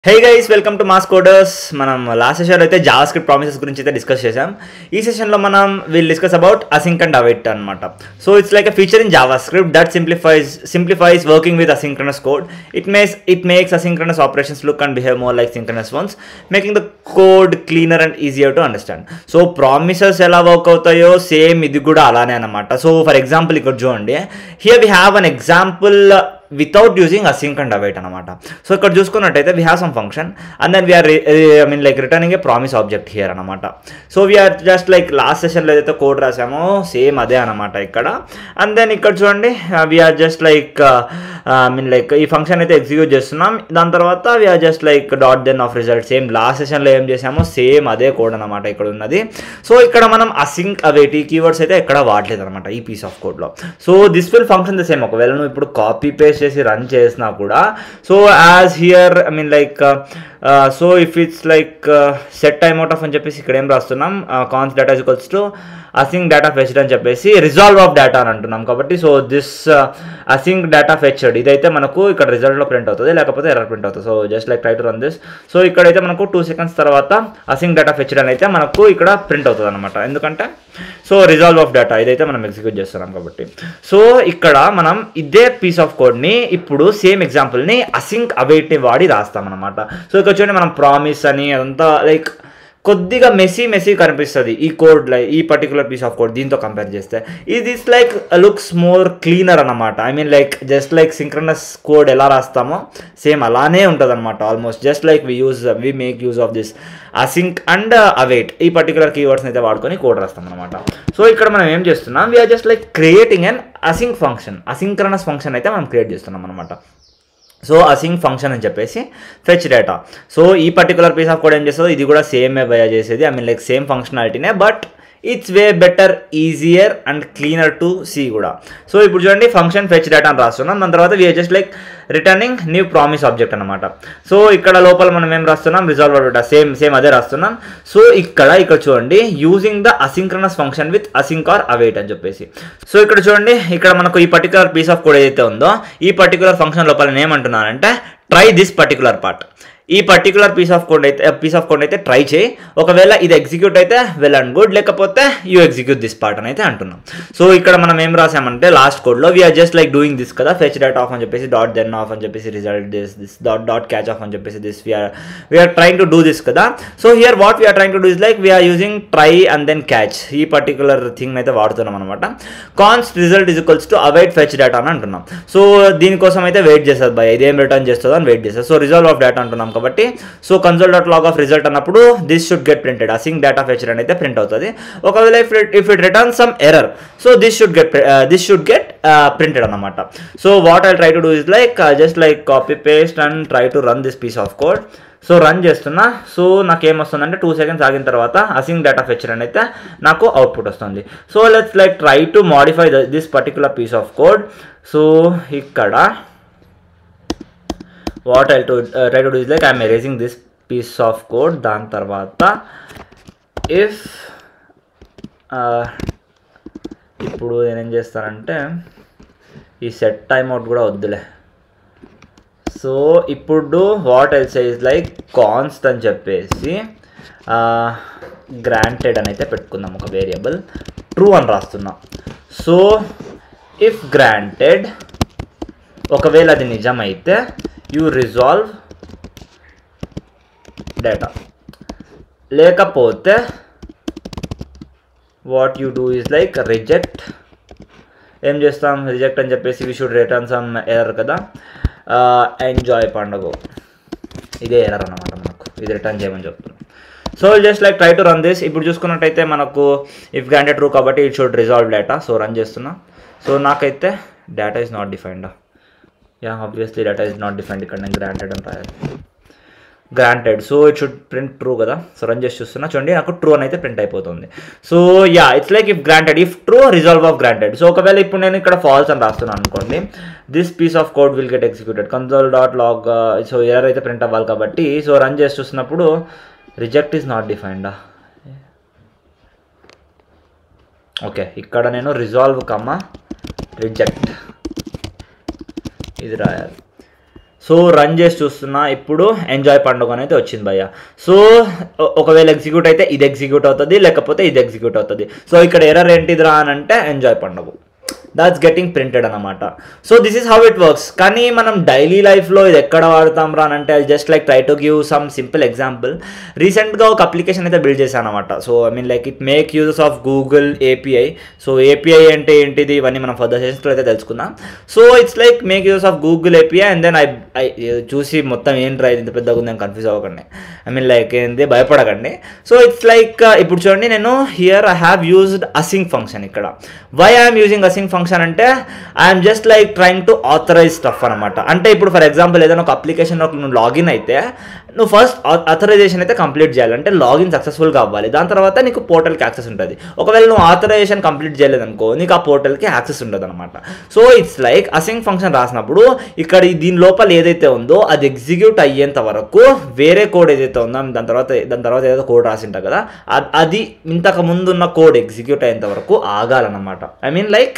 hey guys welcome to mass coders మనం last session అయితే JavaScript promises గురించి అయితే డిస్కస్ చేసాం ఈ సెషన్లో మనం will discuss about async and await అనమాట so it's like a feature in JavaScript that simplifies simplifies working with asynchronous code it makes it makes asynchronous operations look and behave more like synchronous ones making the code cleaner and easier to understand so promises ఎలా work అవుతాయో same ఇది కూడా అలానే అనమాట so for example ఇక్కడ చూడండి here we have an example without using async and await అనమాట so ఇక్కడ చూసుకున్నట్టయితే we have some function and then we are I mean like returning a promise object here అనమాట so we are just like last సెషన్లో ఏదైతే code రాసామో same అదే అనమాట ఇక్కడ and then ఇక్కడ చూడండి we are just like I mean like ఈ ఫంక్షన్ అయితే ఎగ్జిక్యూట్ చేస్తున్నాం దాని తర్వాత we are just like dot then of result same last సెషన్లో ఏం చేసామో సేమ్ అదే కోడ్ అనమాట ఇక్కడ ఉన్నది సో ఇక్కడ మనం అసింక్ అవైట్ ఈ కీవర్డ్స్ అయితే ఎక్కడ వాడలేదు అనమాట ఈ పీస్ ఆఫ్ కోడ్లో so this will function the same ఒకవేళ నువ్వు ఇప్పుడు కాపీ పేస్ట్ చేసి రన్ చేసినా కూడా so as here I mean like so if it's like set time out of అని చెప్పేసి ఇక్కడ ఏం రాస్తున్నాం const data equals to async data fetched అని చెప్పేసి రిజాల్వ్ ఆఫ్ డేటా అని అంటున్నాం కాబట్టి so this async data fetched ఇదైతే మనకు ఇక్కడ రిజల్ట్లో ప్రింట్ అవుతుంది లేకపోతే ఎర్రర్ ప్రింట్ అవుతుంది so just like try to run this so ఇక్కడైతే మనకు టూ సెకండ్స్ తర్వాత అసింగ్ డేటా ఫెచ్డ్ అని అయితే మనకు ఇక్కడ ప్రింట్ అవుతుంది అనమాట ఎందుకంటే సో రిజాల్వ్ ఆఫ్ డేటా ఇదైతే మనం ఎగ్జిక్యూట్ చేస్తున్నాం కాబట్టి సో ఇక్కడ మనం ఇదే పీస్ ఆఫ్ కోడ్ని ఇప్పుడు సేమ్ ఎగ్జాంపుల్ని అసింక్ అవైట్ని వాడి రాస్తాం అనమాట సో ఇక్కడ చూడండి మనం ప్రామిస్ అని అదంతా లైక్ కొద్దిగా మెస్సీ మెస్సీ కనిపిస్తుంది ఈ కోడ్ లైక్ ఈ పర్టికులర్ పీస్ ఆఫ్ కోడ్ దీంతో కంపేర్ చేస్తే ఇది is like looks more cleaner అనమాట I mean like just like synchronous code ఎలా రాస్తామో సేమ్ అలానే ఉంటుంది అనమాట almost just like we use we make use of this async and await ఈ పర్టికులర్ కీవర్డ్స్ని అయితే వాడుకొని కోడ్ రాస్తాం అనమాట సో ఇక్కడ మనం ఏం చేస్తున్నాం we are just like creating an async function asynchronous function అయితే మనం క్రియేట్ చేస్తున్నాం అనమాట సో అసింగ్ ఫంక్షన్ అని చెప్పేసి ఫెచ్ డేటా సో ఈ పర్టికులర్ పీస్ ఆఫ్ కోడ్ ఏం చేస్తుందో ఇది కూడా సేమే బయ చేసేది ఐ మీన్ లైక్ సేమ్ ఫంక్షనాలిటీనే but it's way better easier and cleaner to see కూడా సో ఇప్పుడు చూడండి ఫంక్షన్ ఫెచ్ డేటా అని రాస్తున్నాం దాని తర్వాత we are just like returning new promise object అనమాట సో ఇక్కడ లోపల మనం ఏం రాస్తున్నాం రిజాల్వ్ డేటా సేమ్ సేమ్ అదే రాస్తున్నాం సో ఇక్కడ ఇక్కడ చూడండి using the asynchronous function with async or await అని చెప్పేసి సో ఇక్కడ చూడండి ఇక్కడ మనకు ఈ పర్టికులర్ పీస్ ఆఫ్ కోడ్ ఏదైతే ఉందో ఈ పర్టికులర్ ఫంక్షన్ లోపల నేను ఏమంటున్నానంటే ట్రై దిస్ పర్టికులర్ పార్ట్ ఈ పర్టికులర్ పీస్ ఆఫ్ కోడ్ అయితే పీస్ ఆఫ్ కోడ్ అయితే ట్రై చేయి ఒకవేళ ఇది ఎగ్జిక్యూట్ అయితే వెల్ అండ్ గుడ్ లేకపోతే యూ ఎగ్జిక్యూట్ దిస్ పార్ట్ అని అయితే అంటున్నాం సో ఇక్కడ మనం ఏం రాసామంటే లాస్ట్ కోడ్లో we are just like doing this కదా ఫెచ్ డేట్ ఆఫ్ అని చెప్పేసి డాట్ దెన్ ఆఫ్ అని చెప్పేసి result this this dot dot catch of అని చెప్పేసి this we are we are trying to do this కదా so here what we are trying to do is like we are using try and then catch ఈ particular thing అయితే వాడుతున్నాం అనమాట const result is equals to await fetch data అని అంటున్నాం so దీనికోసం అయితే wait చేస్తుంది బై ఇదేం రిటర్న్ చేస్తుందో అని వెయిట్ చేస్తుంది సో రిజల్వ్ ఆఫ్ డేటా అంటున్నాం కాబట్టి so console dot log of result అన్నప్పుడు this should get printed async data fetched అని అయితే ప్రింట్ అవుతుంది ఒకవేళ if it if it return some error so this should get this should get printed అనమాట so what I try to do is like just like copy paste and try to run this piece of code so run చేస్తున్నా so నాకు ఏమొస్తుందంటే two seconds ఆగిన తర్వాత async data fetched అని అయితే నాకు output వస్తుంది so let's like try to modify this particular piece of code so ఇక్కడ what I to try to do is like I'm erasing this piece of code దాని తర్వాత if ఇప్పుడు నేనేం చేస్తానంటే ఈ సెట్ టైమ్ అవుట్ కూడా వద్దులే సో ఇప్పుడు what else is like const అని చెప్పేసి గ్రాంటెడ్ అని అయితే పెట్టుకుందాం ఒక వేరియబుల్ ట్రూ అని రాస్తున్నాం సో ఇఫ్ గ్రాంటెడ్ ఒకవేళ అది నిజమైతే యూ రిజాల్వ్ డేటా లేకపోతే what you do is like reject ఏం చేస్తాం రిజెక్ట్ అని చెప్పేసి we should return some error కదా ఎంజాయ్ పండుగ ఇదే ఎర్రర్ అనమాట మనకు ఇది రిటర్న్ చేయమని చెప్తున్నాం so just like try to run this ఇప్పుడు చూసుకున్నట్టయితే మనకు ఇఫ్ గ్రాంటెడ్ ట్రూ కాబట్టి it should resolve data so run చేస్తున్నా సో నాకైతే data is not defined yeah obviously data is not defined ఇక్కడ నేను గ్రాంటెడ్ అని రాయాలి granted so it should print true కదా సో రన్ చేసి చూస్తున్నా చూడండి నాకు ట్రూ అని అయితే ప్రింట్ అయిపోతుంది so yeah it's like if granted if true resolve of granted so ఒకవేళ ఇప్పుడు నేను ఇక్కడ ఫాల్స్ అని రాస్తున్నాను అనుకోండి this piece of code will get executed console dot log so error అయితే ప్రింట్ అవ్వాలి కాబట్టి సో రన్ చేసి చూస్తున్నప్పుడు reject is not defined okay ఇక్కడ నేను రిజాల్వ్ కమ్మ రిజెక్ట్ ఇది రాయాలి సో రన్ చేసి చూస్తున్నా ఇప్పుడు ఎంజాయ్ పండుగ అనేది వచ్చింది భయ్య సో ఒ- ఒకవేళ ఎగ్జిక్యూట్ అయితే ఇది ఎగ్జిక్యూట్ అవుతుంది లేకపోతే ఇది ఎగ్జిక్యూట్ అవుతుంది సో ఇక్కడ ఎర్రర్ ఏంటిదిరా అని అంటే ఎంజాయ్ పండుగ దాట్స్ గెటింగ్ ప్రింటెడ్ అనమాట so this is how it works కానీ మనం డైలీ లైఫ్లో ఇది ఎక్కడ వాడతాం రా అని అంటే just like try to give some simple example రీసెంట్గా ఒక అప్లికేషన్ అయితే బిల్డ్ చేశాను అనమాట so I mean like it make uses of Google API so API అంటే ఏంటిది ఇవన్నీ మనం ఫర్దర్ సెషన్స్లో అయితే తెలుసుకుందాం so it's like make use of Google API and then I I చూసి మొత్తం ఏం ట్రై ఇంత పెద్దగా ఉందని కన్ఫ్యూజ్ అవ్వకండి ఐ మీన్ లైక్ ఏంది భయపడకండి సో ఇట్స్ లైక్ ఇప్పుడు చూడండి నేను here I have used async function ఇక్కడ why I'm using async function అంటే I'm just like trying to authorize stuff అనమాట అంటే ఇప్పుడు ఫర్ ఎగ్జాంపుల్ ఏదైనా ఒక అప్లికేషన్లో నువ్వు లాగిన్ అయితే నువ్వు ఫస్ట్ ఆథరైజేషన్ అయితే కంప్లీట్ చేయాలి అంటే లాగిన్ సక్సెస్ఫుల్గా అవ్వాలి దాని తర్వాత నీకు పోర్టల్కి యాక్సెస్ ఉంటుంది ఒకవేళ నువ్వు ఆథరైజేషన్ కంప్లీట్ చేయలేదనుకో నీకు ఆ పోర్టల్కి యాక్సెస్ ఉండదు అనమాట so it's like async function రాసినప్పుడు ఇక్కడ ఈ దీని లోపల ఏదైతే ఉందో అది ఎగ్జిక్యూట్ అయ్యేంత వరకు వేరే కోడ్ ఏదైతే ఉందో దాని తర్వాత దాని తర్వాత ఏదో కోడ్ రాసి ఉంటా కదా అ- అది ఇంతకు ముందు ఉన్న కోడ్ ఎగ్జిక్యూట్ అయ్యేంత వరకు ఆగాలన్నమాట ఐ మీన్ లైక్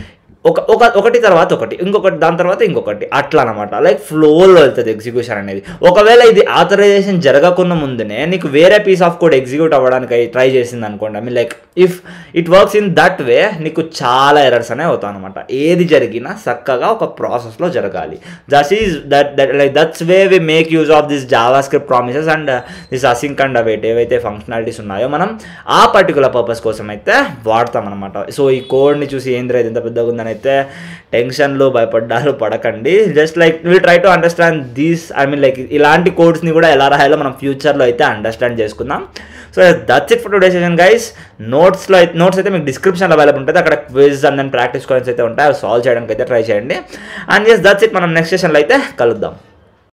ఒక ఒక ఒకటి తర్వాత ఒకటి ఇంకొకటి దాని తర్వాత ఇంకొకటి అట్లా అనమాట లైక్ ఫ్లోలో వెళ్తుంది ఎగ్జిక్యూషన్ అనేది ఒకవేళ ఇది ఆథరైజేషన్ జరగకుండా ముందునే నీకు వేరే పీస్ ఆఫ్ కోడ్ ఎగ్జిక్యూట్ అవ్వడానికి ట్రై చేసింది అనుకోండి I mean like if it works in that way నీకు చాలా ఎర్రర్స్ అనేవి అవుతాయి అనమాట ఏది జరిగినా చక్కగా ఒక ప్రాసెస్లో జరగాలి that is that that like that's way we make use of this JavaScript promises and this async and await ఏవైతే ఫంక్షనాలిటీస్ ఉన్నాయో మనం ఆ పర్టికులర్ పర్పస్ కోసం అయితే వాడతాం అనమాట సో ఈ కోడ్ని చూసి ఏంద్రా ఇది ఎంత పెద్దగా ఉందని అయితే టెన్షన్లు భయపడ్డారు పడకండి just like we try to understand these I mean like ఇలాంటి కోడ్స్ని కూడా ఎలా రాయాలో మనం ఫ్యూచర్లో అయితే అండర్స్టాండ్ చేసుకుందాం so that's it for today session guys నోట్స్లో అయితే నోట్స్ అయితే మీకు డిస్క్రిప్షన్లో అవైలబుల్ ఉంటుంది అక్కడ quiz and then practice questions అయితే ఉంటాయి అవి సాల్వ్ చేయడానికి అయితే ట్రై చేయండి అండ్ ఎస్ దట్స్ ఇట్ మనం నెక్స్ట్ సెషన్లో అయితే కలుద్దాం